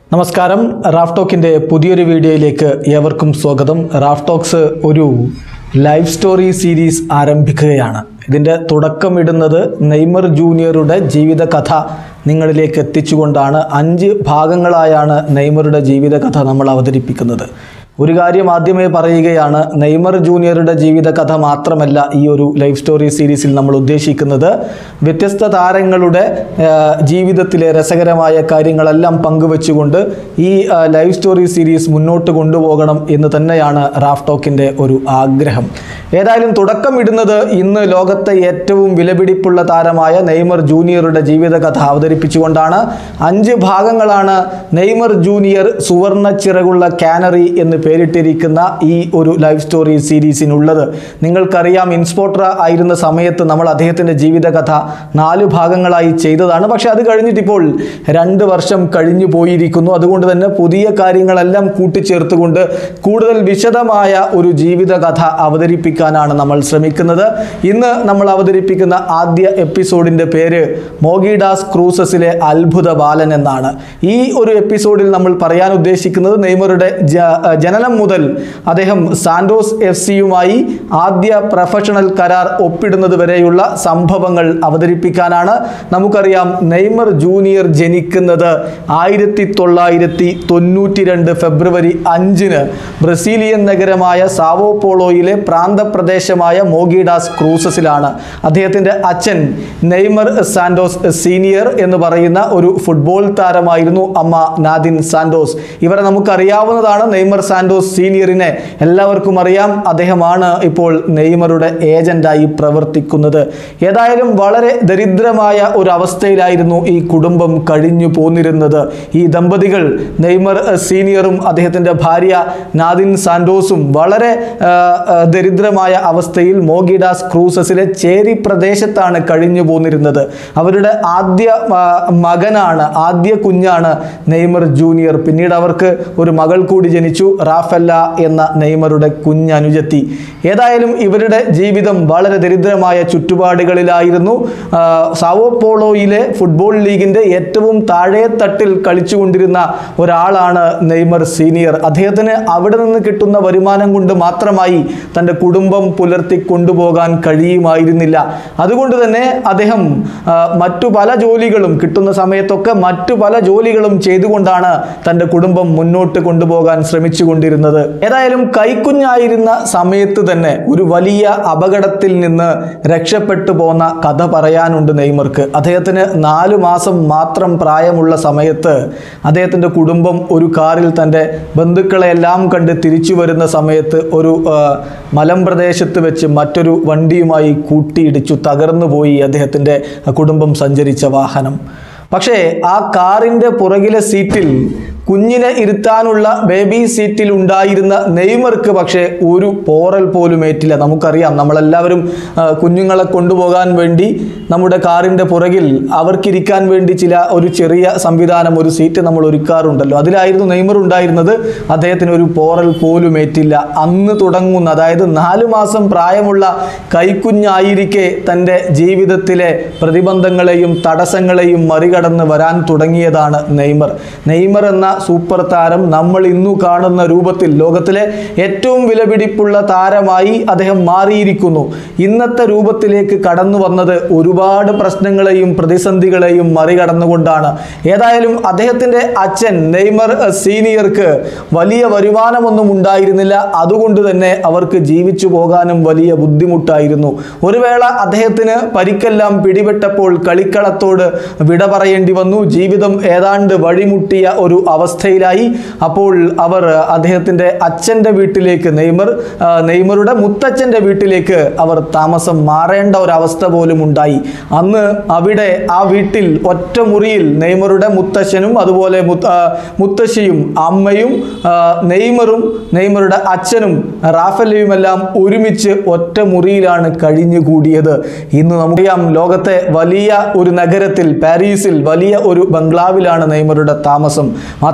നമസ്കാരം റാഫ് ടോക്കിൻ്റെ പുതിയൊരു വീഡിയോയിലേക്ക് ഏവർക്കും സ്വാഗതം റാഫ് ടോക്സ് ഒരു ലൈഫ് സ്റ്റോറി സീരീസ് ആരംഭിക്കുകയാണ് ഇതിൻ്റെ തുടക്കമിടുന്നത് നെയ്മർ ജൂനിയറുടെ ജീവിത കഥ നിങ്ങളിലേക്ക് എത്തിച്ചുകൊണ്ടാണ് അഞ്ച് ഭാഗങ്ങളായാണ് നെയ്മറുടെ ജീവിത കഥ നമ്മൾ അവതരിപ്പിക്കുന്നത് ഒരു കാര്യം ആദ്യമേ പറയുകയാണ് നെയ്മർ ജൂനിയറുടെ ജീവിത കഥ മാത്രമല്ല ഈ ഒരു ലൈഫ് സ്റ്റോറി സീരീസിൽ നമ്മൾ ഉദ്ദേശിക്കുന്നത് വ്യത്യസ്ത താരങ്ങളുടെ ആ, ജീവിതത്തിലെ രസകരമായ കാര്യങ്ങളെല്ലാം പങ്കുവെച്ചുകൊണ്ട് ഈ ആ, ലൈഫ് സ്റ്റോറി സീരീസ് മുന്നോട്ട് കൊണ്ടുപോകണം എന്ന് തന്നെയാണ് റാഫ് ടോക്കിൻ്റെ ഒരു ആഗ്രഹം ഏതായാലും തുടക്കമിടുന്നത് ഇന്ന് ലോകത്തെ ഏറ്റവും വിലപിടിപ്പുള്ള താരമായ നെയ്മർ ജൂനിയറുടെ ജീവിത കഥ അവതരിപ്പിച്ചുകൊണ്ടാണ് അഞ്ച് ഭാഗങ്ങളാണ് നെയ്മർ ജൂനിയർ സുവർണ ചിറകുള്ള കാനറി എന്ന് പേരിട്ടിരിക്കുന്ന ഈ ഒരു ലൈഫ് സ്റ്റോറി സീരീസിനുള്ളത് നിങ്ങൾക്കറിയാം ഇൻസ്പോർട്ടർ ആയിരുന്ന സമയത്ത് നമ്മൾ അദ്ദേഹത്തിൻ്റെ ജീവിതകഥ നാല് ഭാഗങ്ങളായി ചെയ്തതാണ് പക്ഷെ അത് കഴിഞ്ഞിട്ടിപ്പോൾ രണ്ട് വർഷം കഴിഞ്ഞു പോയിരിക്കുന്നു അതുകൊണ്ട് തന്നെ പുതിയ കാര്യങ്ങളെല്ലാം കൂട്ടിച്ചേർത്തുകൊണ്ട് കൂടുതൽ വിശദമായ ഒരു ജീവിതകഥ അവതരിപ്പിക്കാനാണ് നമ്മൾ ശ്രമിക്കുന്നത് ഇന്ന് നമ്മൾ അവതരിപ്പിക്കുന്ന ആദ്യ എപ്പിസോഡിൻ്റെ പേര് മോഗിഡാസ് ക്രൂസസിലെ അത്ഭുത ബാലൻ എന്നാണ് ഈ ഒരു എപ്പിസോഡിൽ നമ്മൾ പറയാൻ ഉദ്ദേശിക്കുന്നത് നെയ്മറുടെ ജ- ജനനം മുതൽ അദ്ദേഹം സാന്റോസ് എഫ് സിയുമായി ആദ്യ പ്രൊഫഷണൽ കരാർ ഒപ്പിടുന്നത് വരെയുള്ള സംഭവങ്ങൾ അവതരിപ്പിക്കാനാണ് നമുക്കറിയാം നെയ്മർ ജൂനിയർ ജനിക്കുന്നത് ആയിരത്തി തൊള്ളായിരത്തി തൊണ്ണൂറ്റി രണ്ട് ഫെബ്രുവരി അഞ്ചിന് ബ്രസീലിയൻ നഗരമായ സാവോ പോളോയിലെ പ്രാന്തപ്രദേശമായ മോഗിഡാസ് ക്രൂസസിലാണ് അദ്ദേഹത്തിൻ്റെ അച്ഛൻ നെയ്മർ സാന്റോസ് സീനിയർ എന്ന് പറയുന്ന ഒരു ഫുട്ബോൾ താരമായിരുന്നു അമ്മ നാദിൻ സാന്റോസ് ഇവരെ നമുക്കറിയാവുന്നതാണ് നെയ്മർ സാന്റോസ് സീനിയറിനെ എല്ലാവർക്കും അറിയാം അദ്ദേഹമാണ് ഇപ്പോൾ നെയ്മറുടെ ഏജന്റായി പ്രവർത്തിക്കുന്നത് ഏതായാലും വളരെ ദരിദ്രമായ ഒരു അവസ്ഥയിലായിരുന്നു ഈ കുടുംബം കഴിഞ്ഞു പോന്നിരുന്നത് ഈ ദമ്പതികൾ നെയ്മർ അഹ്, സീനിയറും അദ്ദേഹത്തിൻ്റെ ഭാര്യ നാദിൻ സാന്റോസും വളരെ ആ, ആ, ദരിദ്രമായ അവസ്ഥയിൽ മോഗിഡാസ് ക്രൂസസിലെ ചേരി പ്രദേശത്താണ് കഴിഞ്ഞു പോന്നിരുന്നത് അവരുടെ ആദ്യ ആ, മകനാണ് ആദ്യ കുഞ്ഞാണ് നെയ്മർ ജൂനിയർ പിന്നീട് അവർക്ക് ഒരു മകൾ കൂടി ജനിച്ചു റാഫല്ല എന്ന നെയ്മറുടെ കുഞ്ഞനുജത്തി ഏതായാലും ഇവരുടെ ജീവിതം വളരെ ദരിദ്രമായ ചുറ്റുപാടുകളിലായിരുന്നു ആ, സാവോ പോളോയിലെ ഫുട്ബോൾ ലീഗിന്റെ ഏറ്റവും താഴെ തട്ടിൽ കളിച്ചുകൊണ്ടിരുന്ന ഒരാളാണ് നെയ്മർ സീനിയർ അദ്ദേഹത്തിന് അവിടെ നിന്ന് കിട്ടുന്ന വരുമാനം കൊണ്ട് മാത്രമായി തൻ്റെ കുടുംബം പുലർത്തി കൊണ്ടുപോകാൻ കഴിയുമായിരുന്നില്ല അതുകൊണ്ട് തന്നെ അദ്ദേഹം ആ, മറ്റു പല ജോലികളും കിട്ടുന്ന സമയത്തൊക്കെ മറ്റു പല ജോലികളും ചെയ്തുകൊണ്ടാണ് തൻ്റെ കുടുംബം മുന്നോട്ട് കൊണ്ടുപോകാൻ ശ്രമിച്ചുകൊണ്ടിരുന്നത് ഏതായാലും കൈക്കുഞ്ഞായിരുന്ന സമയത്ത് തന്നെ ഒരു വലിയ അപകടത്തിൽ നിന്ന് രക്ഷപ്പെട്ടു പോന്ന കഥ പറയാനുണ്ട് നെയ്മർക്ക് അദ്ദേഹത്തിന് നാലു മാസം മാത്രം പ്രായമുള്ള സമയത്ത് അദ്ദേഹത്തിൻ്റെ കുടുംബം ഒരു കാറിൽ തൻ്റെ ബന്ധുക്കളെല്ലാം കണ്ട് തിരിച്ചു വരുന്ന സമയത്ത് ഒരു ആ, മലമ്പ്രദേശത്ത് വെച്ച് മറ്റൊരു വണ്ടിയുമായി കൂട്ടിയിടിച്ചു തകർന്നു പോയി അദ്ദേഹത്തിൻ്റെ കുടുംബം സഞ്ചരിച്ച വാഹനം പക്ഷേ ആ കാറിൻ്റെ പുറകിലെ സീറ്റിൽ കുഞ്ഞിനെ ഇരുത്താനുള്ള ബേബി സീറ്റിൽ ഉണ്ടായിരുന്ന നെയ്മർക്ക് പക്ഷേ ഒരു പോറൽ പോലും ഏറ്റില്ല നമുക്കറിയാം നമ്മളെല്ലാവരും ആ, കുഞ്ഞുങ്ങളെ കൊണ്ടുപോകാൻ വേണ്ടി നമ്മുടെ കാറിൻ്റെ പുറകിൽ അവർക്കിരിക്കാൻ വേണ്ടി ചില ഒരു ചെറിയ സംവിധാനം ഒരു സീറ്റ് നമ്മൾ ഒരുക്കാറുണ്ടല്ലോ അതിലായിരുന്നു നെയ്മർ ഉണ്ടായിരുന്നത് അദ്ദേഹത്തിന് ഒരു പോറൽ പോലും ഏറ്റില്ല അന്ന് തുടങ്ങുന്ന അതായത് നാലു മാസം പ്രായമുള്ള കൈക്കുഞ്ഞായിരിക്കെ തൻ്റെ ജീവിതത്തിലെ പ്രതിബന്ധങ്ങളെയും തടസ്സങ്ങളെയും മറികടന്ന് വരാൻ തുടങ്ങിയതാണ് നെയ്മർ നെയ്മർ എന്ന സൂപ്പർ താരം നമ്മൾ ഇന്നു കാണുന്ന രൂപത്തിൽ ലോകത്തിലെ ഏറ്റവും വിലപിടിപ്പുള്ള താരമായി അദ്ദേഹം മാറിയിരിക്കുന്നു ഇന്നത്തെ രൂപത്തിലേക്ക് കടന്നു വന്നത് ഒരുപാട് പ്രശ്നങ്ങളെയും പ്രതിസന്ധികളെയും മറികടന്നുകൊണ്ടാണ് ഏതായാലും അദ്ദേഹത്തിൻ്റെ അച്ഛൻ നെയ്മർ അഹ്, സീനിയർക്ക് വലിയ വരുമാനമൊന്നും ഉണ്ടായിരുന്നില്ല അതുകൊണ്ട് തന്നെ അവർക്ക് ജീവിച്ചു പോകാനും വലിയ ബുദ്ധിമുട്ടായിരുന്നു ഒരു വേള അദ്ദേഹത്തിന് പരിക്കെല്ലാം പിടിപെട്ടപ്പോൾ കളിക്കളത്തോട് വിട പറയേണ്ടി വന്നു ജീവിതം ഏതാണ്ട് വഴിമുട്ടിയ ഒരു അവസ്ഥയിലായി അപ്പോൾ അവർ അദ്ദേഹത്തിൻ്റെ അച്ഛൻ്റെ വീട്ടിലേക്ക് നെയ്മർ ആ, നെയ്മറുടെ മുത്തച്ഛൻ്റെ വീട്ടിലേക്ക് അവർ താമസം മാറേണ്ട ഒരവസ്ഥ പോലും ഉണ്ടായി അന്ന് അവിടെ ആ വീട്ടിൽ ഒറ്റ മുറിയിൽ നെയ്മറുടെ മുത്തശ്ശനും അതുപോലെ മുത്ത- ആ, മുത്തശ്ശിയും അമ്മയും ആ, നെയ്മറും നെയ്മറുടെ അച്ഛനും റാഫലയുമെല്ലാം ഒരുമിച്ച് ഒറ്റ മുറിയിലാണ് കഴിഞ്ഞുകൂടിയത് ഇന്ന് നമുക്കറിയാം ലോകത്തെ വലിയ ഒരു നഗരത്തിൽ പാരീസിൽ വലിയ ഒരു ബംഗ്ലാവിലാണ് നെയ്മറുടെ താമസം മാത്രം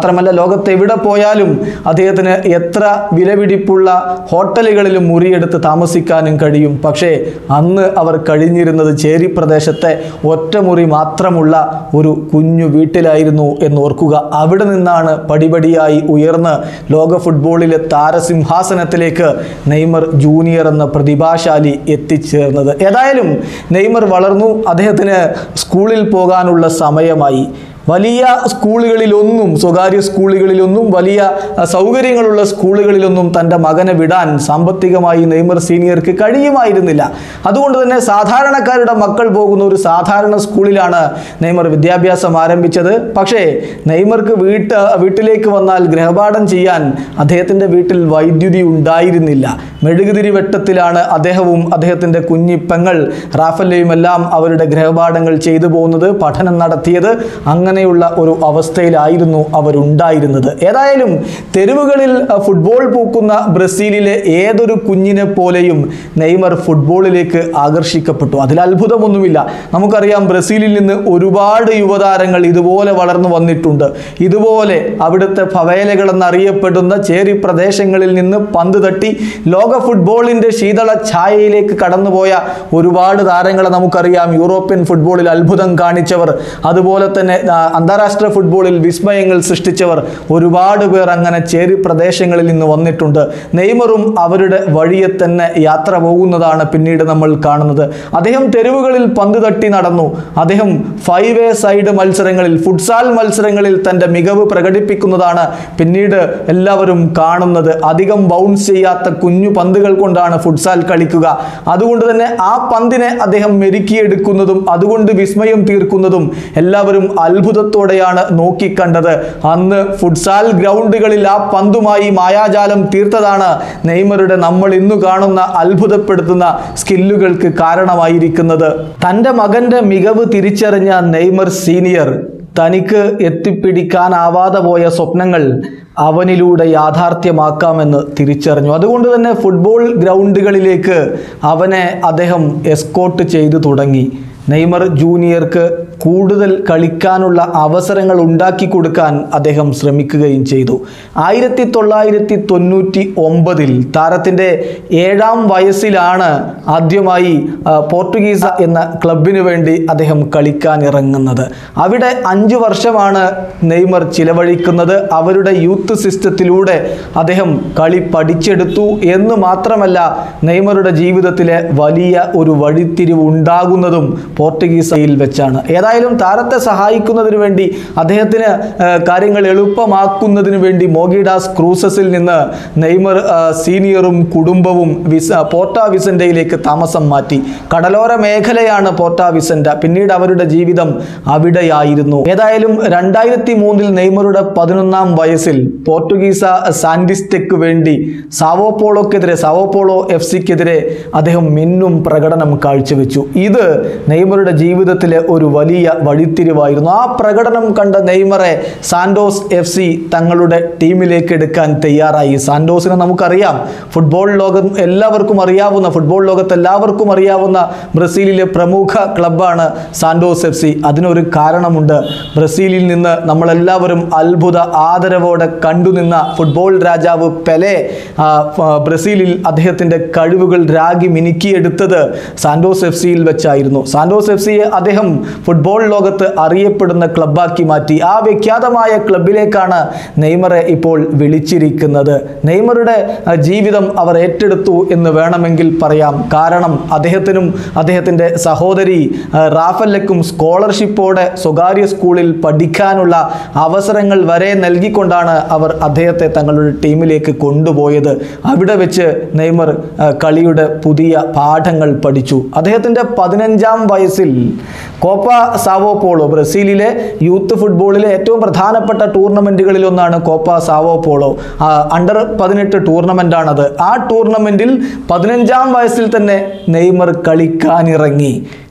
മാത്രമല്ല ലോകത്ത് എവിടെ പോയാലും അദ്ദേഹത്തിന് എത്ര വിലപിടിപ്പുള്ള ഹോട്ടലുകളിലും മുറിയെടുത്ത് താമസിക്കാനും കഴിയും പക്ഷേ അന്ന് അവർ കഴിഞ്ഞിരുന്നത് ചേരി പ്രദേശത്തെ ഒറ്റമുറി മാത്രമുള്ള ഒരു കുഞ്ഞു വീട്ടിലായിരുന്നു എന്ന് ഓർക്കുക അവിടെ നിന്നാണ് പടിപടിയായി ഉയർന്ന് ലോക ഫുട്ബോളിലെ താരസിംഹാസനത്തിലേക്ക് നെയ്മർ ജൂനിയർ എന്ന പ്രതിഭാശാലി എത്തിച്ചേർന്നത് ഏതായാലും നെയ്മർ വളർന്നു അദ്ദേഹത്തിന് സ്കൂളിൽ പോകാനുള്ള സമയമായി വലിയ സ്കൂളുകളിലൊന്നും സ്വകാര്യ സ്കൂളുകളിലൊന്നും വലിയ അഹ്, സൗകര്യങ്ങളുള്ള സ്കൂളുകളിലൊന്നും തൻ്റെ മകനെ വിടാൻ സാമ്പത്തികമായി നെയ്മർ സീനിയർക്ക് കഴിയുമായിരുന്നില്ല അതുകൊണ്ട് തന്നെ സാധാരണക്കാരുടെ മക്കൾ പോകുന്ന ഒരു സാധാരണ സ്കൂളിലാണ് നെയ്മർ വിദ്യാഭ്യാസം ആരംഭിച്ചത് പക്ഷേ നെയ്മർക്ക് വീട്ട് വീട്ടിലേക്ക് വന്നാൽ ഗൃഹപാഠം ചെയ്യാൻ അദ്ദേഹത്തിൻ്റെ വീട്ടിൽ വൈദ്യുതി ഉണ്ടായിരുന്നില്ല മെഴുകുതിരി വെട്ടത്തിലാണ് അദ്ദേഹവും അദ്ദേഹത്തിൻ്റെ കുഞ്ഞിപ്പെങ്ങൾ റാഫല്ലയും എല്ലാം അവരുടെ ഗൃഹപാഠങ്ങൾ ചെയ്തു പോകുന്നത് പഠനം നടത്തിയത് അങ്ങനെയുള്ള ഒരു അവസ്ഥയിലായിരുന്നു അവരുണ്ടായിരുന്നത് ഏതായാലും തെരുവുകളിൽ അഹ്, ഫുട്ബോൾ പൂക്കുന്ന ബ്രസീലിലെ ഏതൊരു കുഞ്ഞിനെ പോലെയും നെയ്മർ ഫുട്ബോളിലേക്ക് ആകർഷിക്കപ്പെട്ടു അതിൽ അത്ഭുതമൊന്നുമില്ല നമുക്കറിയാം ബ്രസീലിൽ നിന്ന് ഒരുപാട് യുവതാരങ്ങൾ ഇതുപോലെ വളർന്നു വന്നിട്ടുണ്ട് ഇതുപോലെ അവിടുത്തെ ഫവേലകൾ എന്നറിയപ്പെടുന്ന ചേരി പ്രദേശങ്ങളിൽ നിന്ന് പന്ത് തട്ടി ലോക ഫുട്ബോളിന്റെ ശീതള ഛായയിലേക്ക് കടന്നുപോയ ഒരുപാട് താരങ്ങളെ നമുക്കറിയാം യൂറോപ്യൻ ഫുട്ബോളിൽ അത്ഭുതം കാണിച്ചവർ അതുപോലെ തന്നെ ആ, അന്താരാഷ്ട്ര ഫുട്ബോളിൽ വിസ്മയങ്ങൾ സൃഷ്ടിച്ചവർ ഒരുപാട് പേർ അങ്ങനെ ചേരി പ്രദേശങ്ങളിൽ നിന്ന് വന്നിട്ടുണ്ട് നെയ്മറും അവരുടെ വഴിയെ തന്നെ യാത്ര പോകുന്നതാണ് പിന്നീട് നമ്മൾ കാണുന്നത് അദ്ദേഹം തെരുവുകളിൽ പന്ത് തട്ടി നടന്നു അദ്ദേഹം ഫൈവ് എ സൈഡ് മത്സരങ്ങളിൽ ഫുട്സാൽ മത്സരങ്ങളിൽ തൻ്റെ മികവ് പ്രകടിപ്പിക്കുന്നതാണ് പിന്നീട് എല്ലാവരും കാണുന്നത് അധികം ബൗൺസ് ചെയ്യാത്ത കുഞ്ഞു പന്തുകൾ കൊണ്ടാണ് ഫുട്സാൽ കളിക്കുക അതുകൊണ്ട് തന്നെ ആ പന്തിനെ അദ്ദേഹം മെരുക്കിയെടുക്കുന്നതും അതുകൊണ്ട് വിസ്മയം തീർക്കുന്നതും എല്ലാവരും അത്ഭുതത്തോടെയാണ് നോക്കിക്കണ്ടത് അന്ന് ഫുട്സാൽ ഗ്രൗണ്ടുകളിൽ ആ പന്തുമായി മായാജാലം തീർത്തതാണ് നെയ്മറുടെ നമ്മൾ ഇന്നു കാണുന്ന അത്ഭുതപ്പെടുത്തുന്ന സ്കില്ലുകൾക്ക് കാരണമായിരിക്കുന്നത് തൻ്റെ മകന്റെ മികവ് തിരിച്ചറിഞ്ഞ നെയ്മർ സീനിയർ തനിക്ക് എത്തിപ്പിടിക്കാനാവാതെ പോയ സ്വപ്നങ്ങൾ അവനിലൂടെ യാഥാർത്ഥ്യമാക്കാമെന്ന് തിരിച്ചറിഞ്ഞു അതുകൊണ്ട് തന്നെ ഫുട്ബോൾ ഗ്രൗണ്ടുകളിലേക്ക് അവനെ അദ്ദേഹം എസ്കോട്ട് ചെയ്തു തുടങ്ങി നെയ്മർ ജൂനിയർക്ക് കൂടുതൽ കളിക്കാനുള്ള അവസരങ്ങൾ ഉണ്ടാക്കി കൊടുക്കാൻ അദ്ദേഹം ശ്രമിക്കുകയും ചെയ്തു ആയിരത്തി തൊള്ളായിരത്തി തൊണ്ണൂറ്റി ഒമ്പതിൽ താരത്തിൻ്റെ ഏഴാം വയസ്സിലാണ് ആദ്യമായി ആ, പോർട്ടുഗീസ എന്ന ക്ലബിന് വേണ്ടി അദ്ദേഹം കളിക്കാൻ ഇറങ്ങുന്നത് അവിടെ അഞ്ച് വർഷമാണ് നെയ്മർ ചിലവഴിക്കുന്നത് അവരുടെ യൂത്ത് സിസ്റ്റത്തിലൂടെ അദ്ദേഹം കളി പഠിച്ചെടുത്തു എന്ന് മാത്രമല്ല നെയ്മറുടെ ജീവിതത്തിലെ വലിയ ഒരു വഴിത്തിരിവ് ഉണ്ടാകുന്നതും പോർട്ടുഗീസയിൽ വെച്ചാണ് ഏതായാലും താരത്തെ സഹായിക്കുന്നതിന് വേണ്ടി അദ്ദേഹത്തിന് ആ, കാര്യങ്ങൾ എളുപ്പമാക്കുന്നതിന് വേണ്ടി മോഗിഡാസ് ക്രൂസസിൽ നിന്ന് നെയ്മർ ആ, സീനിയറും കുടുംബവും വിസ പോർട്ട വിസന്റയിലേക്ക് താമസം മാറ്റി കടലോര മേഖലയാണ് പോർട്ട വിസന്റ പിന്നീട് അവരുടെ ജീവിതം അവിടെയായിരുന്നു ഏതായാലും രണ്ടായിരത്തി മൂന്നിൽ നെയ്മറുടെ പതിനൊന്നാം വയസ്സിൽ പോർട്ടുഗീസ സാൻഡിസ്റ്റയ്ക്ക് വേണ്ടി സാവോപോളോക്കെതിരെ സാവോപോളോ എഫ് സിക്കെതിരെ അദ്ദേഹം മിന്നും പ്രകടനം കാഴ്ചവെച്ചു ഇത് നെയ്മറുടെ ജീവിതത്തിലെ ഒരു വലിയ വഴിത്തിരിവായിരുന്നു ആ പ്രകടനം കണ്ട നെയ്മറെ സാന്റോസ് എഫ് സി തങ്ങളുടെ ടീമിലേക്ക് എടുക്കാൻ തയ്യാറായി സാന്റോസിനെ നമുക്കറിയാം ഫുട്ബോൾ ലോകം എല്ലാവർക്കും അറിയാവുന്ന ഫുട്ബോൾ ലോകത്ത് എല്ലാവർക്കും അറിയാവുന്ന ബ്രസീലിലെ പ്രമുഖ ക്ലബ്ബാണ് സാന്റോസ് എഫ് സി അതിനൊരു കാരണമുണ്ട് ബ്രസീലിൽ നിന്ന് നമ്മളെല്ലാവരും അത്ഭുത ആദരവോടെ കണ്ടുനിന്ന ഫുട്ബോൾ രാജാവ് പെലെ ആ, ഫ- ബ്രസീലിൽ അദ്ദേഹത്തിൻ്റെ കഴിവുകൾ രാഗി മിനുക്കിയെടുത്തത് സാന്റോസ് എഫ് സിയിൽ വെച്ചായിരുന്നു സാന്റോസ് എഫ് സിയെ അദ്ദേഹം ഫുട്ബോൾ ലോകത്ത് അറിയപ്പെടുന്ന ക്ലബ്ബാക്കി മാറ്റി ആ വിഖ്യാതമായ ക്ലബിലേക്കാണ് നെയ്മറെ ഇപ്പോൾ വിളിച്ചിരിക്കുന്നത് നെയ്മറുടെ ആ, ജീവിതം അവർ ഏറ്റെടുത്തു എന്ന് വേണമെങ്കിൽ പറയാം കാരണം അദ്ദേഹത്തിനും അദ്ദേഹത്തിൻ്റെ സഹോദരി ആ, റാഫല്ലയ്ക്കും സ്കോളർഷിപ്പോടെ സ്വകാര്യ സ്കൂളിൽ പഠിക്കാനുള്ള അവസരങ്ങൾ വരെ നൽകിക്കൊണ്ടാണ് അവർ അദ്ദേഹത്തെ തങ്ങളുടെ ടീമിലേക്ക് കൊണ്ടുപോയത് അവിടെ വെച്ച് നെയ്മർ ആ, കളിയുടെ പുതിയ പാഠങ്ങൾ പഠിച്ചു അദ്ദേഹത്തിൻ്റെ പതിനഞ്ചാം വയസ്സിൽ കോപ്പ സാവോ പോളോ ബ്രസീലിലെ യൂത്ത് ഫുട്ബോളിലെ ഏറ്റവും പ്രധാനപ്പെട്ട ടൂർണമെൻറ്റുകളിൽ ഒന്നാണ് കോപ്പ സാവോ പോളോ ആ, അണ്ടർ പതിനെട്ട് ടൂർണമെൻ്റാണത് ആ ടൂർണമെൻറ്റിൽ പതിനഞ്ചാം വയസ്സിൽ തന്നെ നെയ്മർ കളിക്കാനിറങ്ങി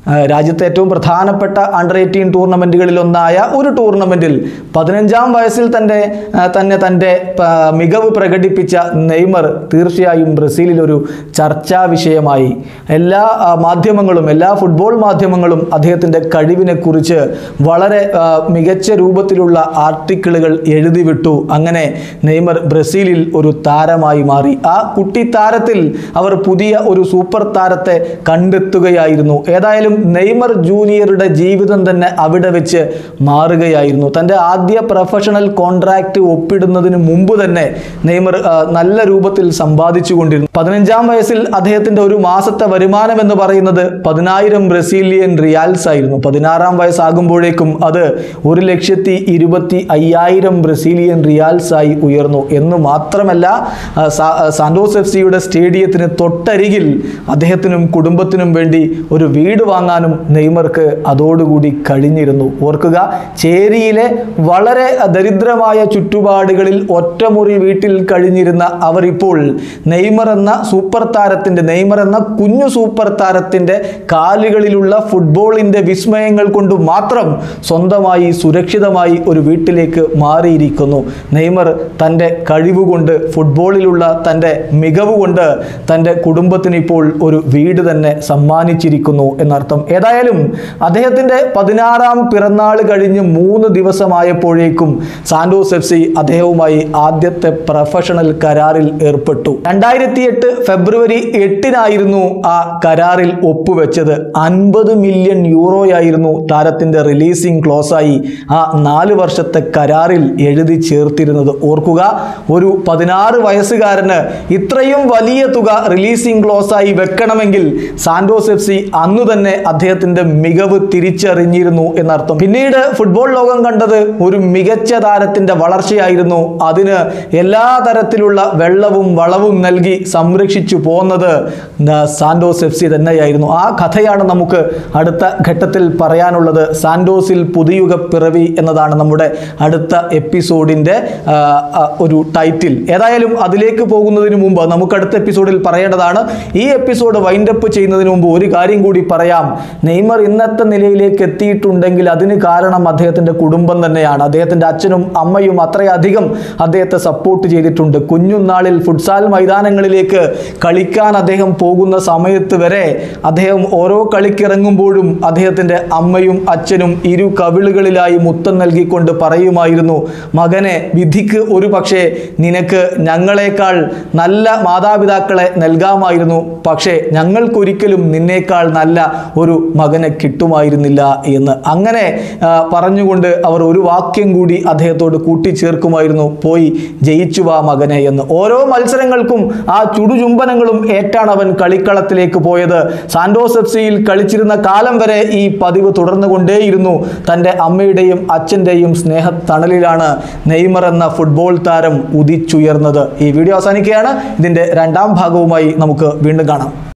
ആ, രാജ്യത്തെ ഏറ്റവും പ്രധാനപ്പെട്ട അണ്ടർ എയ്റ്റീൻ ടൂർണമെൻറ്റുകളിൽ ഒന്നായ ഒരു ടൂർണമെൻറ്റിൽ പതിനഞ്ചാം വയസ്സിൽ തന്നെ ആ, തന്നെ തൻ്റെ പ- മികവ് പ്രകടിപ്പിച്ച നെയ്മർ തീർച്ചയായും ബ്രസീലിൽ ഒരു ചർച്ചാ വിഷയമായി എല്ലാ ആ, മാധ്യമങ്ങളും എല്ലാ ഫുട്ബോൾ മാധ്യമങ്ങളും അദ്ദേഹത്തിൻ്റെ കഴിവിനെക്കുറിച്ച് വളരെ ആ, മികച്ച രൂപത്തിലുള്ള ആർട്ടിക്കിളുകൾ എഴുതി വിട്ടു അങ്ങനെ നെയ്മർ ബ്രസീലിൽ ഒരു താരമായി മാറി ആ കുട്ടി താരത്തിൽ അവർ പുതിയ ഒരു സൂപ്പർ താരത്തെ കണ്ടെത്തുകയായിരുന്നു ഏതായാലും നെയ്മർ ജൂനിയറുടെ ജീവിതം തന്നെ അവിടെ വെച്ച് മാറുകയായിരുന്നു തൻ്റെ ആദ്യ പ്രൊഫഷണൽ കോൺട്രാക്റ്റ് ഒപ്പിടുന്നതിന് മുമ്പ് തന്നെ നെയ്മർ ആ, നല്ല രൂപത്തിൽ സമ്പാദിച്ചു കൊണ്ടിരുന്നു പതിനഞ്ചാം വയസ്സിൽ അദ്ദേഹത്തിൻ്റെ ഒരു മാസത്തെ വരുമാനം എന്ന് പറയുന്നത് പതിനായിരം ബ്രസീലിയൻ റിയാൽസ് ആയിരുന്നു പതിനാറാം വയസ്സാകുമ്പോഴേക്കും അത് ഒരു ലക്ഷത്തി ഇരുപത്തി അയ്യായിരം ബ്രസീലിയൻ റിയാൽസ് ആയി ഉയർന്നു എന്ന് മാത്രമല്ല ആ, സാ- ആ, സാന്റോസ് എഫ് സിയുടെ സ്റ്റേഡിയത്തിന് തൊട്ടരികിൽ അദ്ദേഹത്തിനും കുടുംബത്തിനും വേണ്ടി ഒരു വീട് വാങ്ങാനും നെയ്മർക്ക് അതോടുകൂടി കഴിഞ്ഞിരുന്നു ഓർക്കുക ചേരിയിലെ വളരെ ദരിദ്രമായ ചുറ്റുപാടുകളിൽ ഒറ്റമുറി വീട്ടിൽ കഴിഞ്ഞിരുന്ന അവർ ഇപ്പോൾ നെയ്മർ എന്ന സൂപ്പർ താരത്തിൻ്റെ നെയ്മർ എന്ന കുഞ്ഞു സൂപ്പർ താരത്തിൻ്റെ കാലുകളിലുള്ള ഫുട്ബോളിൻ്റെ വിസ്മയങ്ങൾ കൊണ്ട് മാത്രം സ്വന്തമായി സുരക്ഷിതമായി ഒരു വീട്ടിലേക്ക് മാറിയിരിക്കുന്നു നെയ്മർ തൻ്റെ കഴിവുകൊണ്ട് ഫുട്ബോളിലുള്ള തൻ്റെ മികവ് കൊണ്ട് തൻ്റെ കുടുംബത്തിന് ഇപ്പോൾ ഒരു വീട് തന്നെ സമ്മാനിച്ചിരിക്കുന്നു എന്നർത്ഥം ഏതായാലും അദ്ദേഹത്തിൻ്റെ പതിനാറാം പിറന്നാൾ കഴിഞ്ഞ് മൂന്ന് ദിവസമായപ്പോഴേക്കും സാന്റോസ് എഫ് സി അദ്ദേഹവുമായി ആദ്യത്തെ പ്രൊഫഷണൽ കരാറിൽ ഏർപ്പെട്ടു രണ്ടായിരത്തി എട്ട് ഫെബ്രുവരി എട്ടിനായിരുന്നു ആ കരാറിൽ ഒപ്പുവെച്ചത് അൻപത് മില്യൺ യൂറോയായിരുന്നു താരത്തിൻ്റെ റിലീസിംഗ് ക്ലോസായി ആ നാല് വർഷത്തെ കരാറിൽ എഴുതി ചേർത്തിരുന്നത് ഓർക്കുക ഒരു പതിനാറ് വയസ്സുകാരന് ഇത്രയും വലിയ തുക റിലീസിംഗ് ക്ലോസായി വെക്കണമെങ്കിൽ സാന്റോസ് എഫ് സി അന്നു തന്നെ അദ്ദേഹത്തിൻ്റെ മികവ് തിരിച്ചറിഞ്ഞിരുന്നു എന്നർത്ഥം പിന്നീട് ഫുട്ബോൾ ലോകം കണ്ടത് ഒരു മികച്ച താരത്തിൻ്റെ വളർച്ചയായിരുന്നു അതിന് എല്ലാ തരത്തിലുള്ള വെള്ളവും വളവും നൽകി സംരക്ഷിച്ചു പോന്നത് ന- സാന്റോസ് എഫ് സി തന്നെയായിരുന്നു ആ കഥയാണ് നമുക്ക് അടുത്ത ഘട്ടത്തിൽ പറയാനുള്ളത് സാന്റോസിൽ പുതിയുഗ പിറവി എന്നതാണ് നമ്മുടെ അടുത്ത എപ്പിസോഡിൻ്റെ ആ, ആ, ഒരു ടൈറ്റിൽ ഏതായാലും അതിലേക്ക് പോകുന്നതിന് മുമ്പ് നമുക്ക് അടുത്ത എപ്പിസോഡിൽ പറയേണ്ടതാണ് ഈ എപ്പിസോഡ് വൈൻഡപ്പ് ചെയ്യുന്നതിന് മുമ്പ് ഒരു കാര്യം കൂടി പറയാം നെയ്മർ ഇന്നത്തെ നിലയിലേക്ക് എത്തിയിട്ടുണ്ടെങ്കിൽ അതിന് കാരണം അദ്ദേഹത്തിൻ്റെ കുടുംബം തന്നെയാണ് അദ്ദേഹത്തിൻ്റെ അച്ഛനും അമ്മയും അത്രയധികം അദ്ദേഹത്തെ സപ്പോർട്ട് ചെയ്തിട്ടുണ്ട് കുഞ്ഞുനാളിൽ ഫുട്സാൽ മൈതാനങ്ങളിലേക്ക് കളിക്കാൻ അദ്ദേഹം പോകുന്ന സമയത്ത് വരെ അദ്ദേഹം ഓരോ കളിക്കിറങ്ങുമ്പോഴും അദ്ദേഹത്തിൻ്റെ അമ്മയും അച്ഛനും ഇരു കവിളുകളിലായി മുത്തം നൽകിക്കൊണ്ട് പറയുമായിരുന്നു മകനെ വിധിക്ക് ഒരു പക്ഷേ നിനക്ക് ഞങ്ങളെക്കാൾ നല്ല മാതാപിതാക്കളെ നൽകാമായിരുന്നു പക്ഷേ ഞങ്ങൾക്കൊരിക്കലും നിന്നേക്കാൾ നല്ല ഒരു മകനെ കിട്ടുമായിരുന്നില്ല എന്ന് അങ്ങനെ ആ, പറഞ്ഞുകൊണ്ട് അവർ ഒരു വാക്യം കൂടി അദ്ദേഹത്തോട് കൂട്ടിച്ചേർക്കുമായിരുന്നു പോയി ജയിച്ചു വാ മകനെ എന്ന് ഓരോ മത്സരങ്ങൾക്കും ആ ചുടുചുംബനങ്ങളും ഏറ്റാണ് അവൻ കളിക്കളത്തിലേക്ക് പോയത് സാന്റോസ് എഫ് സിയിൽ കളിച്ചിരുന്ന കാലം വരെ ഈ പതിവ് തുടർന്നുകൊണ്ടേയിരുന്നു തൻ്റെ അമ്മയുടെയും അച്ഛൻ്റെയും സ്നേഹത്തണലിലാണ് നെയ്മർ എന്ന ഫുട്ബോൾ താരം ഉദിച്ചുയർന്നത് ഈ വീഡിയോ അവസാനിക്കുകയാണ് ഇതിൻ്റെ രണ്ടാം ഭാഗവുമായി നമുക്ക് വീണ്ടും കാണാം